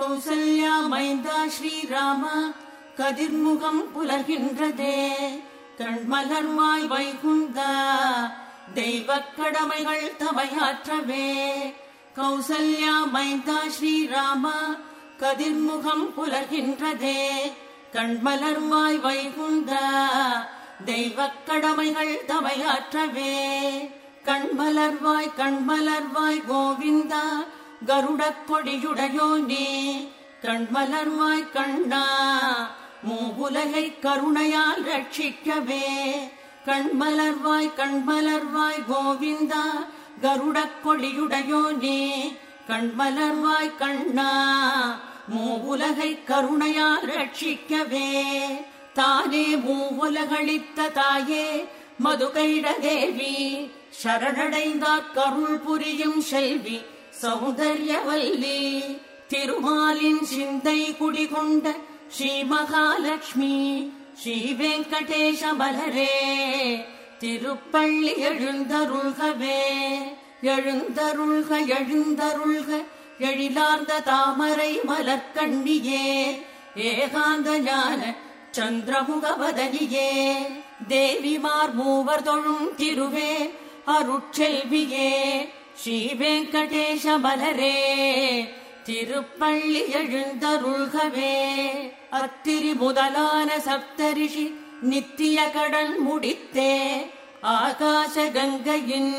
கௌசல்யா மைந்தா ஸ்ரீராமா கதிர்முகம் புலர்கின்றதே கண்மலர்வாய் வைகுந்தா தெய்வக் கடமைகள் தமையாற்றவே கௌசல்யா மைந்தா ஸ்ரீராமா கதிர்முகம் புலர்கின்றதே கண்மலர்வாய் வைகுந்தா தெய்வக் கடமைகள் தமையாற்றவே கண்மலர்வாய் கண்மலர்வாய் கோவிந்தா கருடக் கொடியுடையோனே கண்மலர்வாய் கண்ணா மூவுலகை கருணையால் ரட்சிக்கவே கண்மலர்வாய் கண்மலர்வாய் கோவிந்தா கருடக் கொடியுடையோனே கண்மலர்வாய் கண்ணா மூவுலகை கருணையால் ரட்சிக்கவே தானே மூவுலகளித்த தாயே மதுகைட தேவி சரணடைந்தார் கருள் புரியும் செல்வி சௌந்தர்யவல்லி திருமாலின் சிந்தை குடிகொண்ட ஸ்ரீ மகாலட்சுமி ஸ்ரீ வெங்கடேஷ மலரே திருப்பள்ளி எழுந்தருள்கவே எழுந்தருள்க எழுந்தருள்க எழிலார்ந்த தாமரை மலர்கண்ணியே ஏகாந்த ஞான சந்திரமுகவதனியே தேவிமார் மூவர் தொழும் திருவே அருட்செல்வியே ஸ்ரீ வெங்கடேஷ மலரே திருப்பள்ளி எழுந்தருள்கவே அத்திரி முதலான சப்தரிஷி நித்திய கடன் முடித்தே ஆகாச கங்கையின்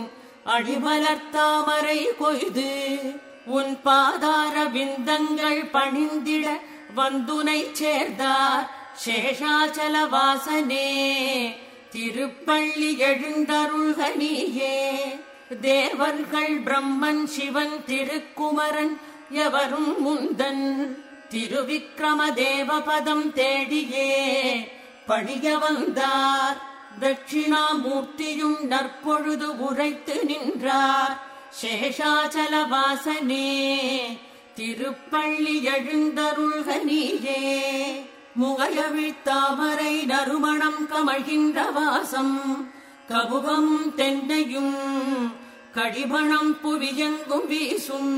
அடிமலர்த்தாமரை கொய்து உன் பாதார விந்தங்கள் பணிந்திட வந்துனை சேர்ந்தார் சேஷாச்சல வாசனே திருப்பள்ளி எழுந்தருள்கனியே தேவர்கள் பிரம்மன் சிவன் திருக்குமரன் எவரும் முந்தன் திருவிக்ரம தேவபதம் தேடியே பணிய வந்தார் தட்சிணாமூர்த்தியும் நற்பொழுது உரைத்து நின்றார் சேஷாச்சல வாசனே திருப்பள்ளி எழுந்தருள்கனியே முகையவிழ் தாமரை நறுமணம் கமழ்கின்ற வாசம் கபுகம் தென்னையும் கடிமணம் புவியெங்கும் வீசும்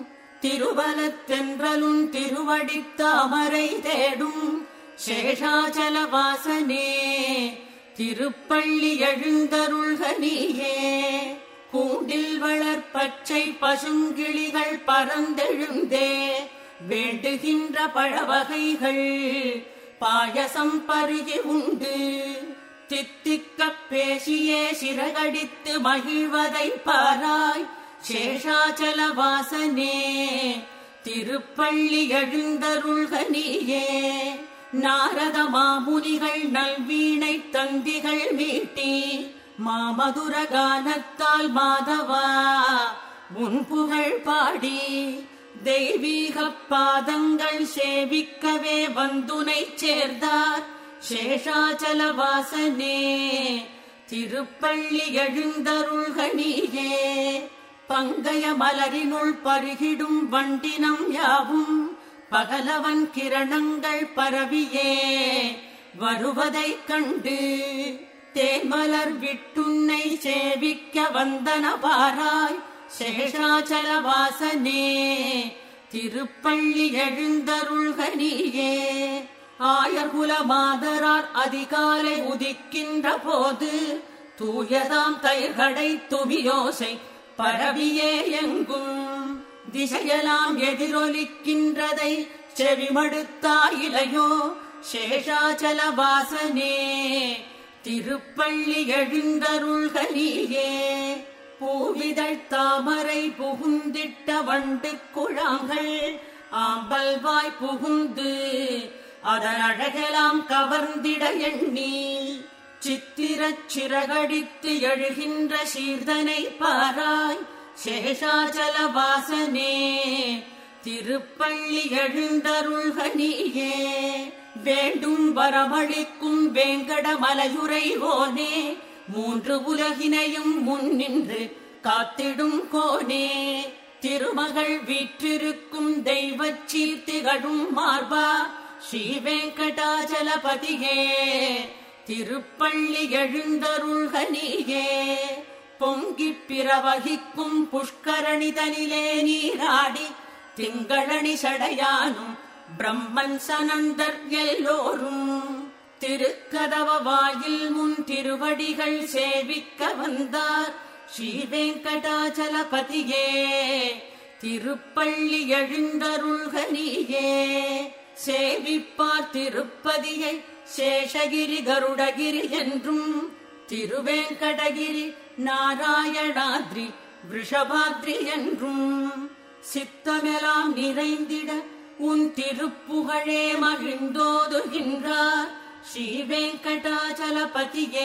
திருவலத்தென்றலும் திருவடித் தாமரை தேடும் சேஷாச்சல வாசனே திருப்பள்ளி எழுந்தருள்கனியே கூண்டில் வளர் பச்சை பசுங்கிளிகள் பறந்தெழுந்தே வேண்டுகின்ற பழவகைகள் பாயசம் பருகி உண்டு தித்திக்கப் பேசியே சிறகடித்து மகிழ்வதை பாராய் சேஷாச்சல வாசனே திருப்பள்ளி எழுந்தருள்கனியே நாரத மாமுனிகள் நல்வீணை தந்திகள் மீட்டி மாமதுர கானத்தால் மாதவா உன் புகழ் பாடி தெய்வீக பாதங்கள் சேவிக்கவே வந்துனை சேர்ந்தார் சேஷாச்சல வாசனே திருப்பள்ளி எழுந்தருள்கனியே பங்கய மலரினுள் பருகிடும் வண்டினம் யாவும் பகலவன் கிரணங்கள் பரவியே வருவதைக் கண்டு தேமலர் விட்டுன்னை சேவிக்க வந்தன பாராய் சேஷாச்சல வாசனே திருப்பள்ளி எழுந்தருள்கனியே ஆயர்குல மாதரார் அதிகாலை உதிக்கின்ற போது தூயதாம் தயிர்கடை துமியோசை பரவியே எங்கும் திசையெல்லாம் எதிரொலிக்கின்றதை செவிமடுத்தாயிலையோ சேஷாச்சல வாசனே திருப்பள்ளி எழுந்தருள்கனியே பூவிதழ் தாமரை புகுந்திட்ட வண்டு குழாங்கள் ஆம்பல் வாய் புகுந்து அதன் அழகெல்லாம் கவர்ந்திட எண்ணி சித்திரச் சிறகடித்து எழுகின்ற சீர்தனை பாராய் சேஷாச்சல வாசனே திருப்பள்ளி எழுந்தருள்கனியே வேண்டும் வரமளிக்கும் வேங்கட மலையுறைவோனே மூன்று உலகினையும் முன் நின்று காத்திடும் கோனே திருமகள் வீற்றிருக்கும் தெய்வச் சீர்த்திகழும் மார்பா ஸ்ரீ வெங்கடாச்சலபதியே திருப்பள்ளி எழுந்தருள்கனியே பொங்கிப் பிரவகிக்கும் புஷ்கரணிதனிலே நீராடி திங்களணி சடையானும் பிரம்மன் சனந்தர் எல்லோரும் திருக்கதவ வாயில் முன் திருவடிகள் சேவிக்க வந்தார் ஸ்ரீ வெங்கடாச்சலபதியே திருப்பள்ளி எழுந்தருள்கனியே சேவிப்பார் திருப்பதியை சேஷகிரி கருடகிரி என்றும் திருவேங்கடகிரி நாராயணாத்ரி விஷபாத்ரி என்றும் சித்தமெல்லாம் நிறைந்திட உன் திருப்புகழே மகிழ்ந்தோதுகின்றார் ஸ்ரீ வெங்கடாச்சலபதியே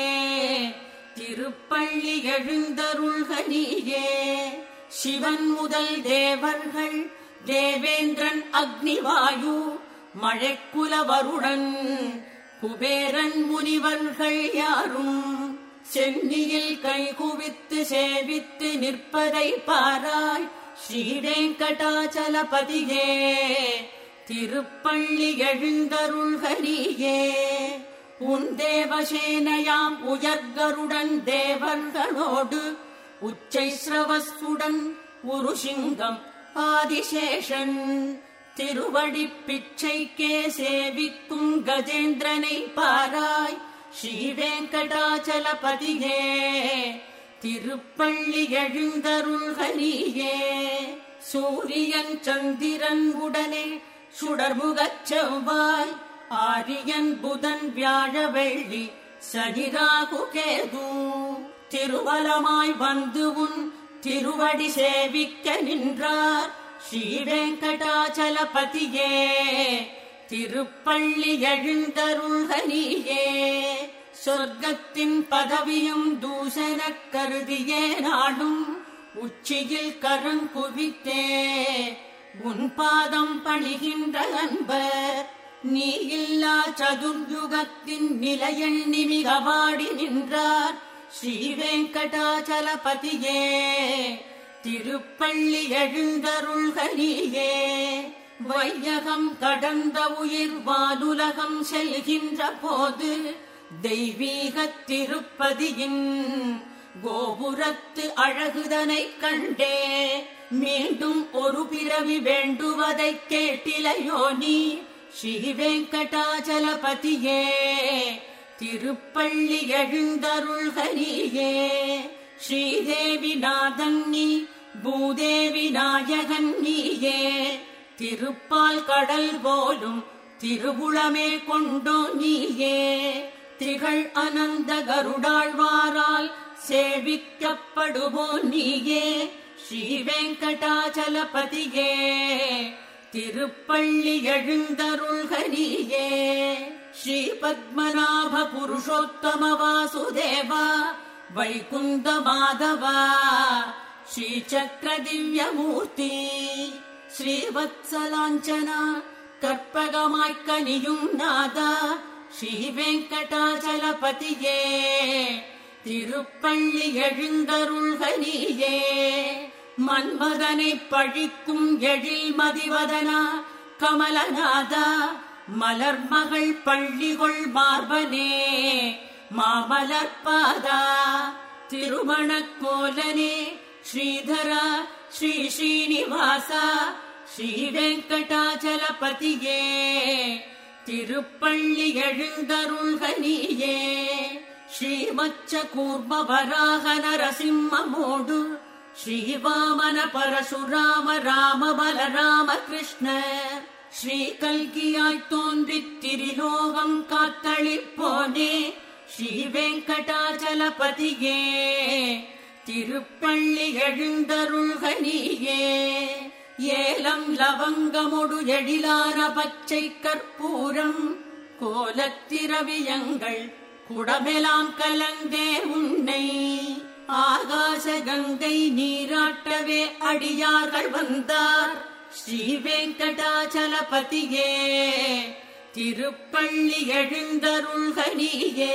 திருப்பள்ளி எழுந்தருள்கனியே சிவன் முதல் தேவர்கள் தேவேந்திரன் அக்னிவாயு மழைக்குல வருடன் குபேரன் முனிவர்கள் யாரும் சென்னியில் கைகுவித்து சேவித்து நிற்பதை பாராய் ஸ்ரீ வெங்கடாச்சலபதியே திருப்பள்ளி எழுந்தருள்கனியே உன் தேவசேனையாம் உயர்கருடன் தேவர்களோடு உச்சை ஸ்ரவஸ்துடன் உருசிங்கம் ஆதிசேஷன் திருவடி பிச்சைக்கே சேவிக்கும் கஜேந்திரனை பாராய் ஸ்ரீ வெங்கடாச்சலபதியே திருப்பள்ளி எழுந்தருள்கனியே சூரியன் சந்திரன் உடனே சுடர்முகச் செவ்வாய் ஆரியன் புதன் வியாழ வெள்ளி சனிராகு கேது திருவலமாய் வந்து உன் திருவடி சேவிக்க நின்றார் ஸ்ரீ வெங்கடாச்சலபதியே திருப்பள்ளி எழுந்தருள்கனியே சொர்க்கத்தின் பதவியும் தூசன கருதியே நாடும் உச்சியில் கரங்குவித்தே உன் பாதம் பணிகின்ற அன்பர் நீ இல்லா சதுர்யுகத்தின் நிலையெண்ணி மிக வாடி நின்றார் ஸ்ரீ வெங்கடாச்சலபதியே திருப்பள்ளி எழுந்தருள்கனியே வையகம் கடந்த உயிர் வானுலகம் செல்கின்ற போது தெய்வீக திருப்பதியின் கோபுரத்து அழகுதனை கண்டே மீண்டும் ஒரு பிறவி வேண்டுவதை கேட்டிலையோ நீ ஸ்ரீ வெங்கடாச்சலபதியே திருப்பள்ளி எழுந்தருள்கனியே ஸ்ரீதேவி நாதன் நீ பூதேவி நாயகன் நீயே திருப்பால் கடல் போலும் திருவுளமே கொண்டோ நீயே திகழ் அனந்த கருடாழ்வாரால் சேவிக்கப்படுவோ நீயே ஸ்ரீ வெங்கடாச்சலபதியே திருப்பள்ளி எழுந்தருள்கனியே ஸ்ரீ பத்மநாப புருஷோத்தம வாசுதேவா வைகுந்த மாதவா ஸ்ரீ சக்கர திவ்யமூர்த்தி ஸ்ரீவத்சலாஞ்சனா கற்பகமாய்க் கனியும் நாதா ஸ்ரீ வெங்கடாச்சலபதியே திருப்பள்ளி எழுந்தருள்கனியே மன்மதனை பழிக்கும் எழில் மதிவதனா கமலநாதா மலர்மகள் பள்ளிகொள் மார்பனே மாமலர்பாதா திருமணக் கோலனே ஸ்ரீதரா ஸ்ரீ ஸ்ரீனிவாசா ஸ்ரீ வெங்கடாச்சலபதியே திருப்பள்ளி எழுந்தருள்கனியே ஸ்ரீமச்ச கூர்ம வராக நரசிம்மமோடு ஸ்ரீவாமன பரசுராம ராம பலராம கிருஷ்ண ஸ்ரீ கல்கியாய் தோன்றித் திரிலோகம் காத்தளிப்போனே ஸ்ரீ வெங்கடாச்சலபதியே திருப்பள்ளி எழுந்தருள்கனியே ஏலம் லவங்கமொடு எழிலான பச்சை கற்பூரம் கோலத்திரவியங்கள் குடமெலாம் கலந்தே உன்னை ஆகாச கங்கை நீராட்டவே அடியார்கள் வந்தார் ஸ்ரீ வெங்கடாச்சலபதியே திருப்பள்ளி எழுந்தருள்கனியே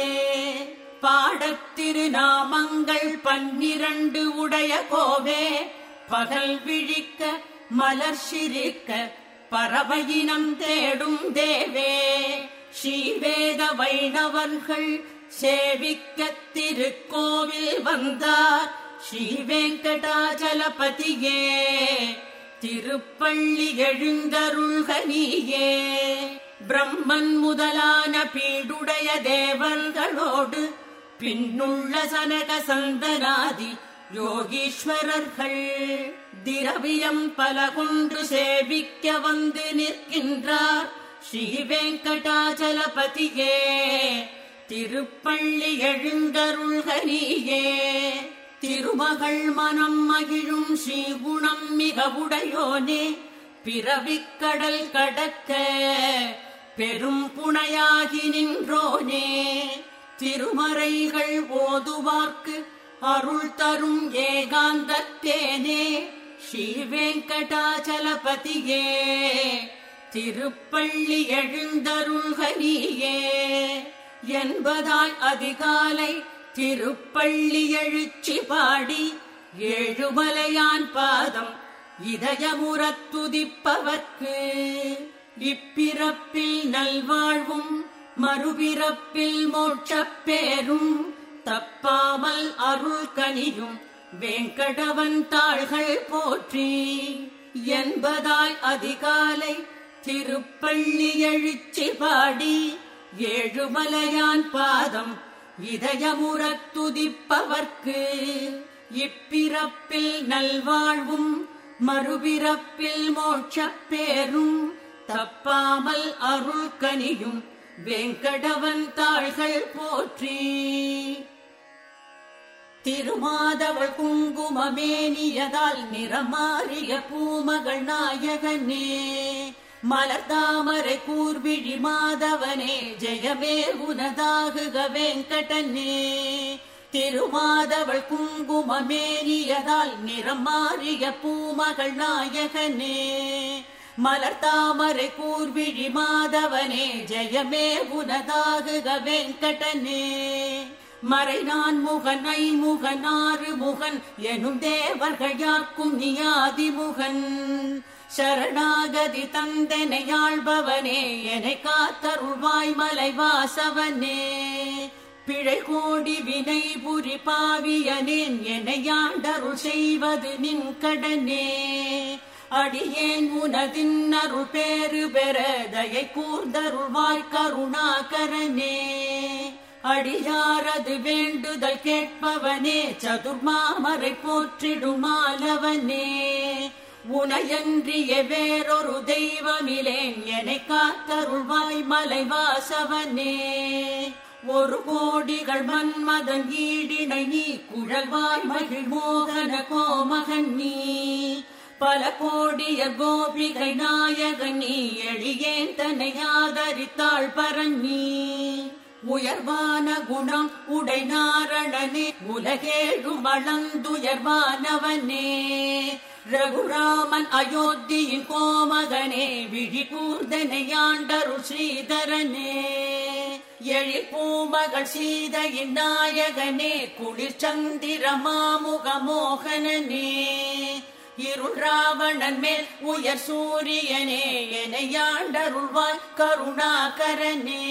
பாடத்திருநாமங்கள் பன்னிரண்டு உடைய கோவே பகல் விழிக்க மலர் சிரிக்க பறவையினம் தேடும் தேவே ஸ்ரீவேத வைணவர்கள் சேவிக்க திருக்கோவில் வந்தார் ஸ்ரீ வெங்கடாச்சலபதியே திருப்பள்ளி எழுந்தருள்க நீயே பிரம்மன் முதலான பீடுடைய தேவர்களோடு பின்னுள்ள சனக சந்தனாதி யோகீஸ்வரர்கள் திரவியம் பல கொண்டு சேவிக்க வந்து நிற்கின்றார் ஸ்ரீ வெங்கடாச்சலபதியே திருப்பள்ளி எழுந்தருள்க நீயே திருமகள் மனம் மகிழும் ஸ்ரீகுணம் மிக உடையோனே பிறவிக்கடல் கடக்க பெரும் புனையாகி நின்றோனே திருமறைகள் ஓதுவார்க்கு அருள் தரும் ஏகாந்தத்தேனே ஸ்ரீ வெங்கடாச்சலபதியே திருப்பள்ளி எழுந்தருள்க நீயே என்பதாய் அதிகாலை திருப்பள்ளி எழுச்சி பாடி ஏழுமலையான் பாதம் இதயமுறத் துதிப்பவர்க்கு இப்பிறப்பில் நல்வாழ்வும் மறுபிறப்பில் மோட்சப் பேரும் தப்பாமல் அருள் கனியும் வேங்கடவன் தாள்கள் போற்றி என்பதாய் அதிகாலை திருப்பள்ளி எழுச்சி பாடி ஏழுமலையான் பாதம் இதயமுறத் துதிப்பவர்க்கு இப்பிறப்பில் நல்வாழ்வும் மறுபிறப்பில் மோட்சப் பேரும் தப்பாமல் அருள் கனியும் வெங்கடவன் தாள்கள் போற்றி திருமாதவள் குங்குமமேனியதால் நிறமாறிய பூமகள் நாயகனே மலர்தாமரை கூர்விழி மாதவனே ஜெயமே உனதாகுக வெங்கடனே திருமாதவள் குங்குமமேனியதால் நிறம் மாறிய பூமகள் நாயகனே மலர்தாமரை கூர்விழி மாதவனே ஜெயமே உனதாகுக வெங்கடனே மறை நான் முகன் ஐமுகன் ஆறு முகன் எனும் தேவர்கள் யார்க்கும் நியாதி முகன் சரணாகதி தந்தனையாழ்பவனே என்னை காத்தருள்வாய் மலைவாசவனே பிழை கோடி வினை புரி பாவியனேன் என்னை ஆண்டருள் செய்வது நின் கடனே அடியேன் உனதின் அருள் பேறு பெற தயை கூர்ந்தருள்வாய் கருணாகரனே அடியாரது வேண்டுதல் கேட்பவனே சதுர்மாமரை போற்றிடுமாலவனே உனையன்றிய வேறொரு தெய்வமிலேன் என்னை காத்தருள்வாய் மலைவாசவனே ஒரு கோடிகள் மன்மதன் ஈடினை நீ குழல்வாய் மகிழ் மோகன கோமகன் நீ பல கோடிய கோபிகை நாயகன் நீ எளியேன் தன்னை ஆதரித்தாள் பரநீ உயர்வான குணம் உடை நாரணனே உலகேழும் அளந்துயர்வானவனே ரகுராமன் அயோத்தியின் கோமகனே விழி கூர்தனையாண்டரு ஸ்ரீதரனே எழில் பூமகள் சீதையின் நாயகனே குளிர் சந்திர மாமுக மோகனனே இருள் ராவணன் மேல் உயர் சூரியனே எனையாண்டருள்வாய் கருணாகரனே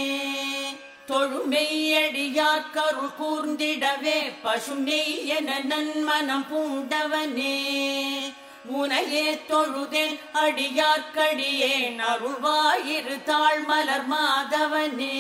தொழுமெய்யடியார் கருள் கூர்ந்திடவே பசு நெய்யென நன்மனம் பூண்டவனே உனையே தொழுதேன் அடியார்க்கடியேன் அருள்வாயிரு தாழ் மலர் மாதவனே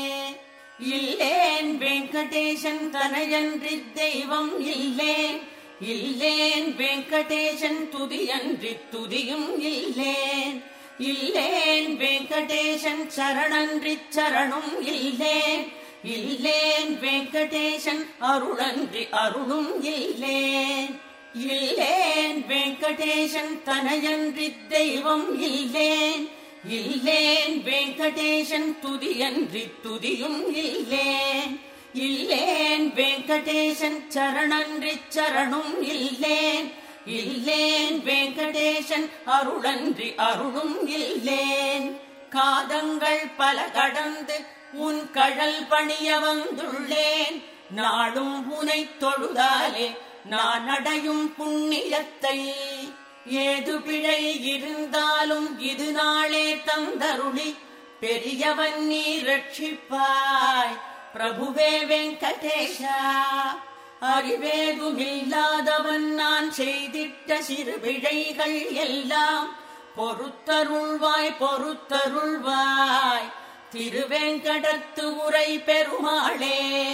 இல்லேன் வெங்கடேசன் தனையன்றி தெய்வம் இல்லேன் இல்லேன் வெங்கடேசன் துதியன்றி துதியும் இல்லேன் இல்லேன் வெங்கடேசன் சரணன்றி சரணும் இல்லேன் இல்லேன் வெங்கடேசன் அருளன்றி அருளும் இல்லேன் இல்லேன் வெங்கடேசன் தனையன்றி தெய்வம் இல்லேன் இல்லேன் வெங்கடேசன் துதியன்றி துதியும் இல்லேன் இல்லேன் வெங்கடேசன் சரணன்றி சரணும் இல்லேன் இல்லேன் வெங்கடேசன் அருளன்றி அருளும் இல்லேன் காதங்கள் பல கடந்து உன் கழல் பணிய வந்துள்ளேன் நாளும் உனை தொழுதாலே நான் அடையும் புண்ணியத்தை ஏது பிழை இருந்தாலும் இது நாளே தந்தருளி பெரியவன் நீ ரட்சிப்பாய் பிரபுவே வெங்கடேஷா அறிவேதுமில்லாதவன் நான் செய்திட்ட சிறு பிழைகள் எல்லாம் பொறுத்தருள்வாய் பொறுத்தருள்வாய் திருவேங்கடத்து உரை பெருமாளே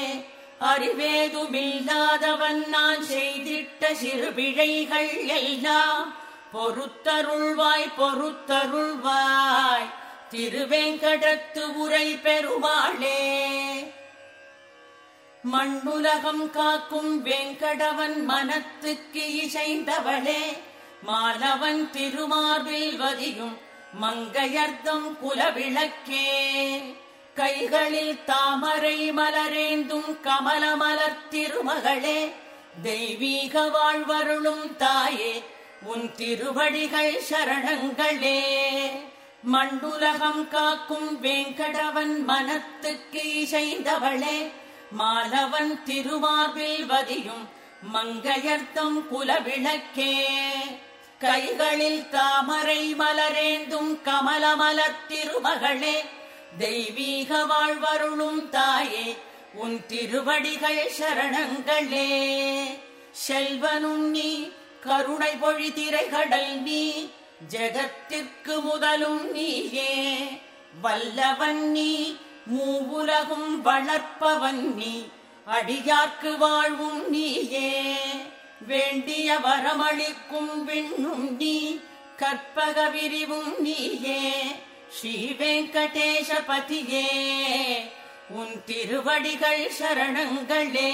அறிவேதுமில்லாதவன் நான் செய்திட்ட சிறு பிழைகள் எல்லாம் பொறுத்தருள்வாய் பொறுத்தருள்வாய் திருவேங்கடத்து உரை பெருமாளே மண்ணுலகம் காக்கும் வேங்கடவன் மனத்துக்கு இசைந்தவளே மாலவன் திருமார்பில் வதியும் மங்கையர்த்தம் குலவிளக்கே கைகளில் தாமரை மலரேந்தும் கமல மலர் திருமகளே தெய்வீக வாழ்வருளும் தாயே உன் திருவடிகள் சரணங்களே மண்ணுலகம் காக்கும் வேங்கடவன் மனத்துக்கு இசைந்தவளே மாலவன் திருமார்பில் வதியும் மங்கையர்த்தம் குலவிளக்கே கைகளில் தாமரை மலரேந்தும் கமல மலர் திருமகளே தெய்வீக வாழ்வருளும் தாயே உன் திருவடிகள் சரணங்களே செல்வனும் நீ கருணை பொழி திரைகடல் நீ ஜெகத்திற்கு முதலும் நீயே வல்லவன் நீ மூவுலகும் வளர்ப்பவன் நீ அடியார்க்கு வாழ்வும் நீயே வேண்டிய வரமளிக்கும் விண்ணும் நீ கற்பக விரிவும் நீயே ஸ்ரீ வெங்கடேசபதியே உன் திருவடிகள் சரணங்களே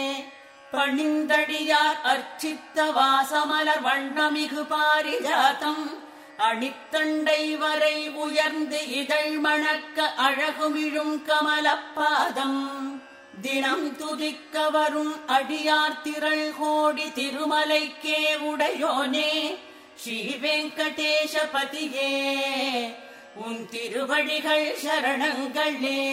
பணிந்தடியார் அர்ச்சித்த வாசமலர் வண்ணமிகு பாரிஜாதம் அணித்தண்டை வரை உயர்ந்து இதழ் மணக்க அழகுமிழும் கமலப்பாதம் தினம் துதிக்க வரும் அடியார் திரள் கோடி திருமலைக்கே உடையோனே ஸ்ரீ வெங்கடேசபதியே உன் திருவடிகள் சரணங்களே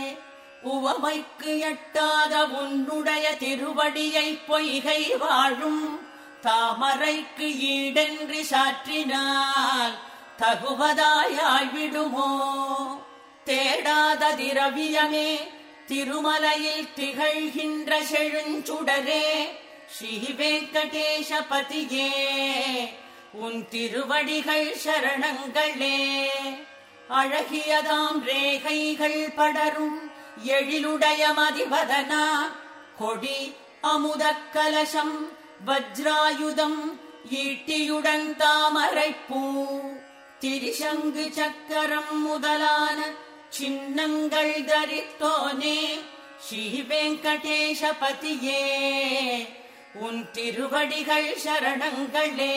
உவமைக்கு எட்டாத உன்னுடைய திருவடியை பொய்கை வாழும் தாமரைக்கு ஈடென்று சாற்றினால் தகுவதாயாய்விடுமோ தேடாத திரவியமே திருமலையில் திகழ்கின்ற செழுஞ்சுடரே ஸ்ரீ வெங்கடேசபதியே உன் திருவடிகள் சரணங்களே அழகியதாம் ரேகைகள் படரும் எழிலுடைய மதிவதனா கொடி அமுதக் கலசம் வஜ்ராயுதம் ஈட்டியுடன் தாமரைப்பூ திரிசங்கு சக்கரம் முதலான சின்னங்கள் தரித்தோனே ஸ்ரீ வெங்கடேசபதியே உன் திருவடிகள் சரணங்களே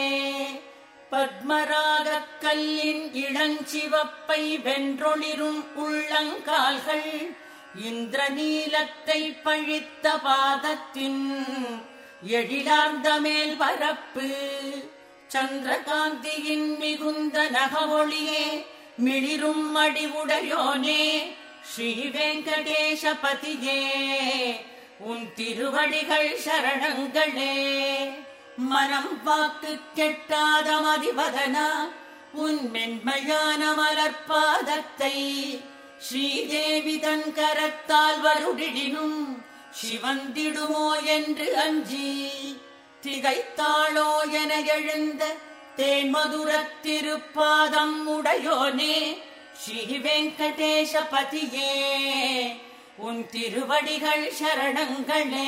பத்மராகக் கல்லின் இளஞ்சிவப்பை வென்றொளிரும் உள்ளங்கால்கள் இந்திரநீலத்தை பழித்த பாதத்தின் எழிலார்ந்த மேல் பரப்பு சந்திரகாந்தியின் மிகுந்த நகவொளியே மிளிரும் அடிவுடையோனே ஸ்ரீ வெங்கடேசபதியே உன் திருவடிகள் சரணங்களே மனம் வாக்கு கெட்டாத மதிவதனா உன் மென்மையான மலர்பாதத்தை ஸ்ரீதேவி தன் கரத்தால் வருடிடினும் சிவந்திடுமோ என்று அஞ்சி திகைத்தாளோ என எழுந்த தேன்மதுரத் திருப்பாதம் உடையோனே ஸ்ரீ வெங்கடேசபதியே உன் திருவடிகள் சரணங்களே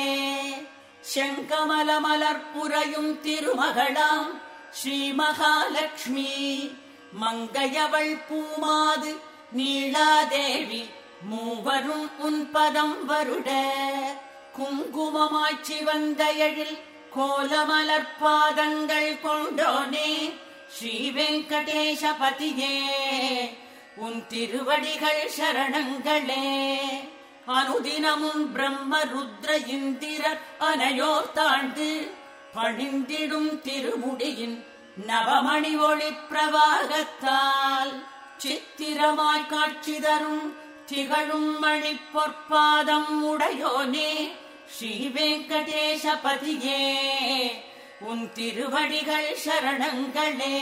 செங்கமல மலர்புறையும் திருமகளாம் ஸ்ரீ மகாலட்சுமி மங்கையவள் பூமாது நீளாதேவி மூவரும் உன் பதம் வருட குங்குமமாய்ச்சி வந்த எழில் கோலமலர் பாதங்கள் கொண்டோனே ஸ்ரீ வெங்கடேசபதியே உன் திருவடிகள் சரணங்களே அனுதினமும் பிரம்ம ருத்ர இந்திர அனையோர் தாழ்ந்து பணிந்திடும் திருமுடியின் நவமணி ஒளி பிரவாகத்தால் சித்திரமாய் காட்சி தரும் திகழும் மணி பொற்பாதம் உடையோனே ஸ்ரீ வெங்கடேசபதியே உன் திருவடிகள் சரணங்களே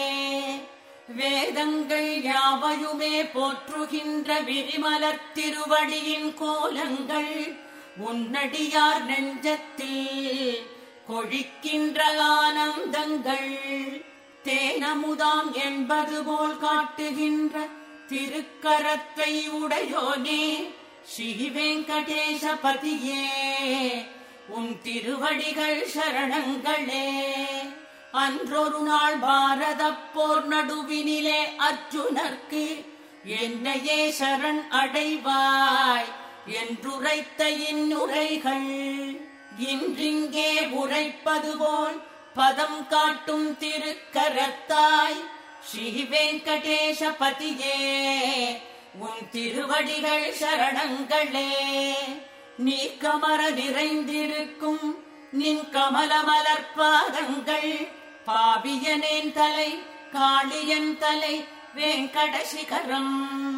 வேதங்கள் யாவையுமே போற்றுகின்ற விரிமலர் திருவடியின் கோலங்கள் உன்னடியார் நெஞ்சத்தில் கொழிக்கின்ற ஆனந்தங்கள் தேனமுதாம் என்பது போல் காட்டுகின்ற திருக்கரத்தை உடையோனே ஸ்ரீ வெங்கடேசபதியே உன் திருவடிகள் சரணங்களே அன்றொரு நாள் பாரத போர் நடுவினிலே அர்ஜுனர்க்கு என்னையே சரண் அடைவாய் என்றுரைத்த இன்னுரைகள் இன்றிங்கே உரைப்பது போல் பதம் காட்டும் திருக்கரத்தாய் ஸ்ரீ வெங்கடேசபதியே உன் திருவடிகள் சரணங்களே நீ கமர நிறைந்திருக்கும் நின் கமல மலர்பாதங்கள் பாவியனேன் தலை காளியன் தலை வெங்கடசிகரம்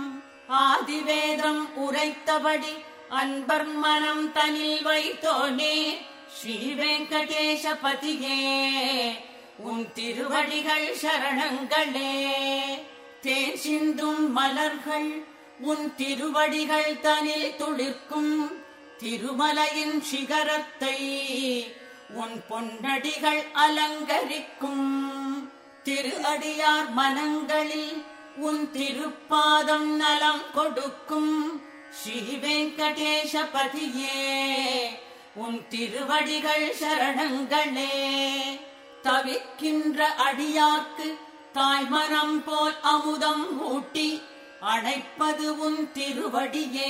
ஆதிவேதம் உரைத்தபடி அன்பர் மனம் தனில் வைத்தோனே ஸ்ரீ வெங்கடேசபதியே உன் திருவடிகள் சரணங்களே தேன் சிந்தும் மலர்கள் உன் திருவடிகள் தனில் துளிர்க்கும் திருமலையின் சிகரத்தை உன் பொன்னடிகள் அலங்கரிக்கும் திரு அடியார் மனங்களில் உன் திருப்பாதம் நலம் கொடுக்கும் ஸ்ரீ வெங்கடேசபதியே உன் திருவடிகள் சரணங்களே தவிக்கின்ற அடியார்க்கு தாய்மனம் போல் அமுதம் ஊட்டி அணைப்பது உன் திருவடியே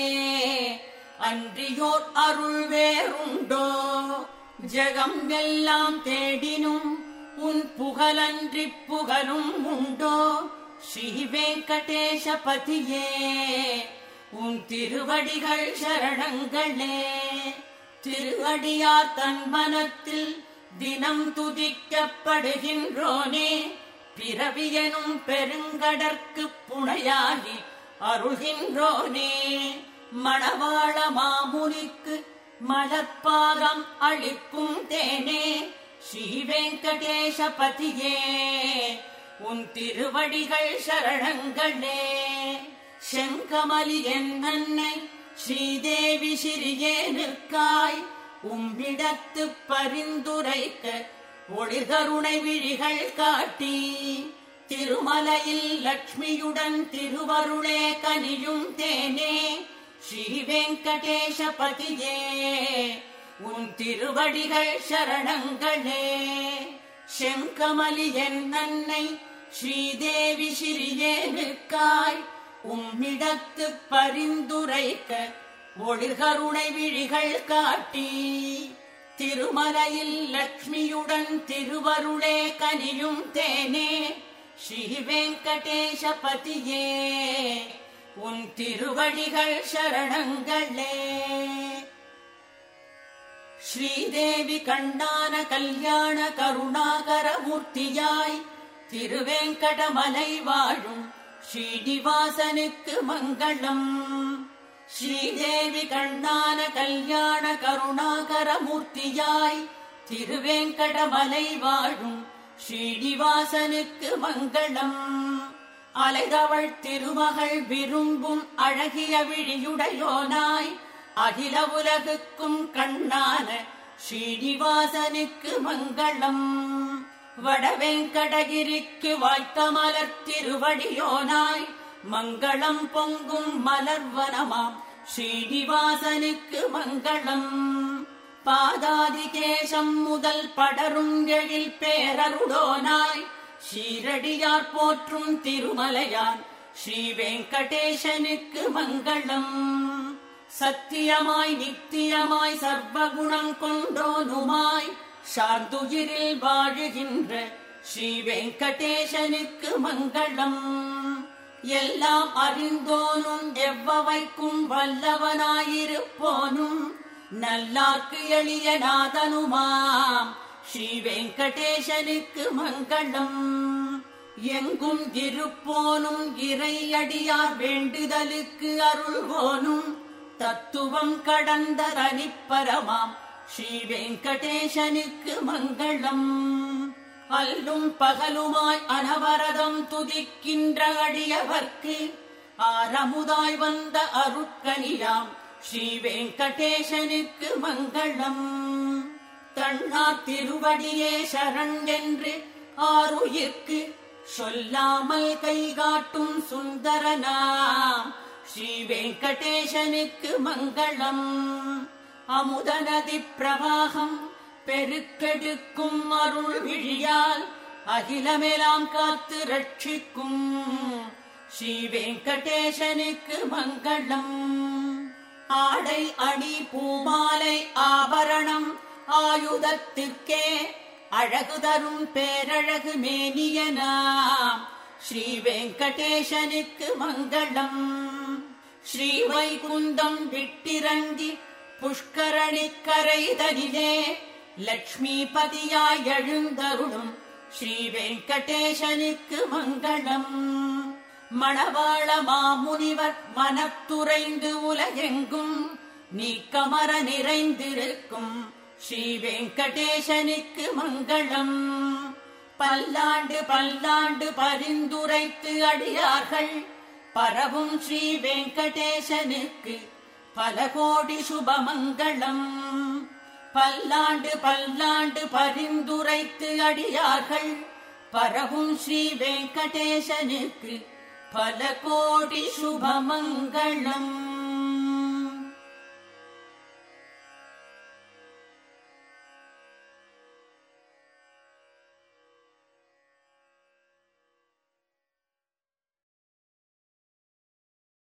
அன்றியோர் அருள் வேறுண்டோ ஜெகம் எல்லாம் தேடினும் உன் புகழன்றி புகழும் உண்டோ ஸ்ரீ வெங்கடேசபதியே உன் திருவடிகள் சரணங்களே திருவடியார் தன் மனத்தில் தினம் துதிக்கப்படுகின்றோனே பிறவியனும் பெருங்கடற்கு புனையாகி அருள்கின்றோனே மணவாள மாமுனிக்கு மலர்பாகம் அளிக்கும் தேனே ஸ்ரீ வெங்கடேசபதியே உன் திருவடிகள் சரணங்களே செங்கமலி என் அன்னை ஸ்ரீதேவி சிறியேனுக்காய் உம்மிடத்து பரிந்துரைக்க ஒளிகருணை விழிகள் காட்டி திருமலையில் லக்ஷ்மியுடன் திருவருளே கனியும் தேனே ஸ்ரீ வெங்கடேசபதியே உன் திருவடிகள் சரணங்களே செங்கமலி என் அன்னை ஸ்ரீதேவி சிறியேனுக்காய் உம்மிடத்து பரிந்துரைக்க ஒளிர்கருணை விழிகள் காட்டி திருமலையில் லக்ஷ்மியுடன் திருவருளே கனியும் தேனே ஸ்ரீ வெங்கடேசபதியே உன் திருவடிகள் சரணங்களே ஸ்ரீதேவி கண்ணான கல்யாண கருணாகர மூர்த்தியாய் திருவேங்கடமலை வாழும் ஸ்ரீனிவாசனுக்கு மங்களம் ஸ்ரீதேவி கண்ணான கல்யாண கருணாகர மூர்த்தியாய் திருவேங்கடமலை வாழும் ஸ்ரீனிவாசனுக்கு மங்களம் அலைதவள் திருமகள் விரும்பும் அழகிய விழியுடையோனாய் அகில உலகுக்கும் கண்ணான ஸ்ரீனிவாசனுக்கு மங்களம் வடவெங்கடகிரிக்கு வாய்த்த மலர் திருவடியோனாய் மங்களம் பொங்கும் மலர்வனமாம் ஸ்ரீனிவாசனுக்கு மங்களம் பாதாதிகேசம் முதல் படரும் எழில் பேரருடோனாய் ஷீரடியார் போற்றும் திருமலையான் ஸ்ரீ வெங்கடேசனுக்கு மங்களம் சத்தியமாய் நித்தியமாய் சர்வகுணம் கொண்டோனுமாய் சார்ந்துயிரில் வாழுகின்ற ஸ்ரீ வெங்கடேசனுக்கு மங்களம் எல்லாம் அறிந்தோனும் எவ்வவைக்கும் வல்லவனாயிருப்போனும் நல்லாக்கு எளிய நாதனுமாம் ஸ்ரீ வெங்கடேசனுக்கு மங்களம் எங்கும் இருப்போனும் இறையடியார் வேண்டுதலுக்கு அருள்வோனும் தத்துவம் கடந்த ரனிப்பரமாம் ஸ்ரீ வெங்கடேசனுக்கு மங்களம் அல்லும் பகலுமாய் அனவரதம் துதிக்கின்ற அடியவர்க்கு ஆரமுதாய் வந்த அருட்கனியாம் ஸ்ரீ வெங்கடேசனுக்கு மங்களம் தன்னார் திருவடியே சரண் என்று ஆருயிர்க்கு சொல்லாமல் கைகாட்டும் சுந்தரனாம் ஸ்ரீ வெங்கடேசனுக்கு மங்களம் அமுத நதி பிரவாகம் பெருக்கெடுக்கும் அருள் விழியால் அகிலமெல்லாம் காத்து ரட்சிக்கும் ஸ்ரீ வெங்கடேசனுக்கு மங்களம் ஆடை அணி பூமாலை ஆபரணம் ஆயுதத்திற்கே அழகு தரும் பேரழகு மேனியனாம் ஸ்ரீ வெங்கடேசனுக்கு மங்களம் ஸ்ரீ வைகுந்தம் விட்டிறங்கி புஷ்கரணி கரைதனிலே லக்ஷ்மிபதியாய் எழுந்தருளும் ஸ்ரீ வெங்கடேசனுக்கு மங்களம் மணவாள மாமுனிவர் மனத்துறைந்து உலகெங்கும் நீக்கமர நிறைந்திருக்கும் ஸ்ரீ வெங்கடேசனுக்கு மங்களம் பல்லாண்டு பல்லாண்டு பரிந்துரைத்து அடியார்கள் பரவும் ஸ்ரீ வெங்கடேசனுக்கு பல கோடி சுபமங்களம் பல்லாண்டு பல்லாண்டு பரிந்துரைத்து அடியார்கள் பரவும் ஸ்ரீ வெங்கடேசனுக்கு பல கோடி சுபமங்களம்